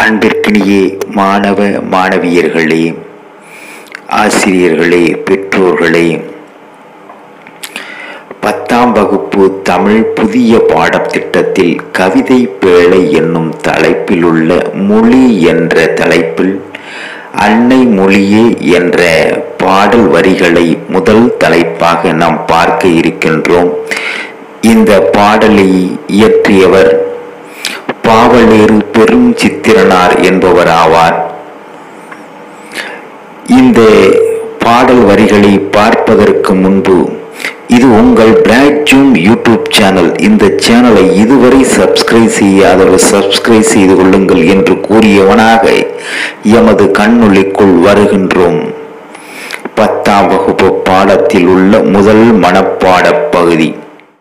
அன்பிற்கினியே மாணவ மாணவியர்களே ஆசிரியர்களே பெற்றோர்களே பத்தாம் வகுப்பு தமிழ் புதிய பாடத்திட்டத்தில் கவிதை பேழை என்னும் தலைப்பில் உள்ள மொழி என்ற தலைப்பில் அன்னை மொழியே என்ற பாடல் வரிகளை முதல் தலைப்பாக நாம் பார்க்க இருக்கின்றோம் இந்த பாடலை இயற்றியவர் பாவலேறு பெரும் சித்திரனார் என்பவர் ஆவார் இந்த பாடல் வரிகளை பார்ப்பதற்கு முன்பு இது உங்கள் பிராட் ஜூம் யூடியூப் சேனல் இந்த சேனலை இதுவரை சப்ஸ்கிரைப் செய்யாதவர் சப்ஸ்கிரைப் செய்து கொள்ளுங்கள் என்று கூறியவனாக எமது கண்ணொளிக்குள் வருகின்றோம் பத்தாம் வகுப்பு பாடத்தில் உள்ள முதல் மனப்பாடப் பகுதி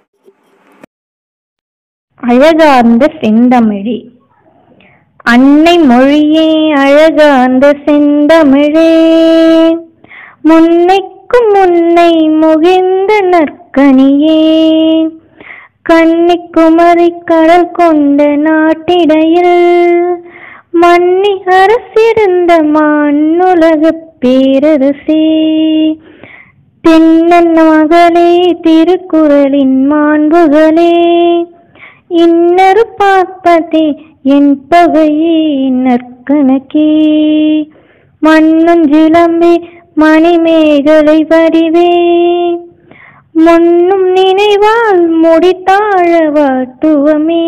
அழகார்ந்த செந்தமிழே அன்னை மொழியே அழகார்ந்த செந்தமிழே முன்னைக்கும் முன்னை முகிந்த நற்கனியே கன்னிக்குமரி கடல் கொண்ட நாட்டிடையில் மன்னி அரசிருந்த மண்ணுலகப் பேரரசே தென்னன் மகளே திருக்குறளின் மாண்புகளே இன்னரு பார்ப்பதே என் பகையே நற்கணக்கே மண்ணுஞ்சிலம்பே மணிமேகலை வடிவே முன்னும் நினைவால் முடித்தாழ வாழ்த்துவமே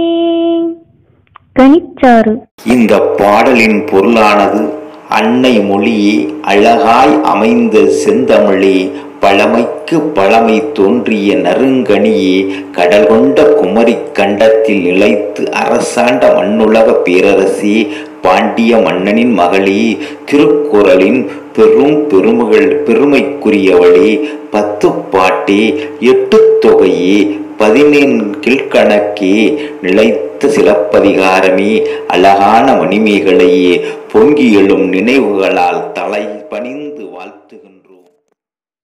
கனிச்சாறு இந்த பாடலின் பொருளானது அன்னை மொழியே அழகாய் அமைந்த செந்தமிழே பழமைக்கு பழமை தோன்றிய நறுங்கனியே கடல் கொண்ட குமரி கண்டத்தில் நிலைத்து அரசாண்ட மண்ணுலக பேரரசி பாண்டிய மன்னனின் மகளே திருக்குறளின் பெரும் பெருமகள் பெருமைக்குரியவளே பத்து பாட்டே எட்டு தொகையே பதினேழு கீழ்கணக்கே நிலைத்த சிலப்பதிகாரமே அழகான மணிமேகலையே பொங்கி எழும் நினைவுகளால் தலை பணிந்து வாழ்த்துகின்றோம்